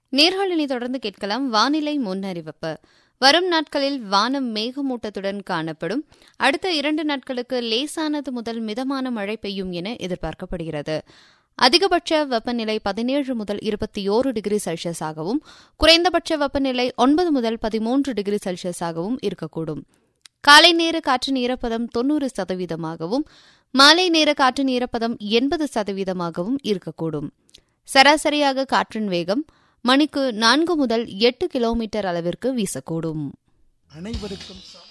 நேர்களினை தொடர்ந்து கேட்கலாம் வானிலை முன்னறிவிப்பு வரும் நாட்களில் வானம் மேகமூட்டத்துடன் காணப்படும் அடுத்த இரண்டு நாட்களுக்கு லேசானது முதல் மிதமான மழை பெய்யும் என எதிர்பார்க்கப்படுகிறது அதிகபட்ச வெப்பநிலை பதினேழு முதல் இருபத்தி ஓரு டிகிரி செல்சியஸாகவும் குறைந்தபட்ச வெப்பநிலை ஒன்பது முதல் பதிமூன்று டிகிரி செல்சியஸாகவும் இருக்கக்கூடும் காலை நேர காற்றின் ஈரப்பதம் தொன்னூறு சதவீதமாகவும் மாலை நேர காற்றின் ஈரப்பதம் எண்பது சதவீதமாகவும் இருக்கக்கூடும் சராசரியாக காற்றின் வேகம் மணிக்கு நான்கு முதல் எட்டு கிலோமீட்டர் அளவிற்கு வீசக்கூடும் அனைவருக்கும்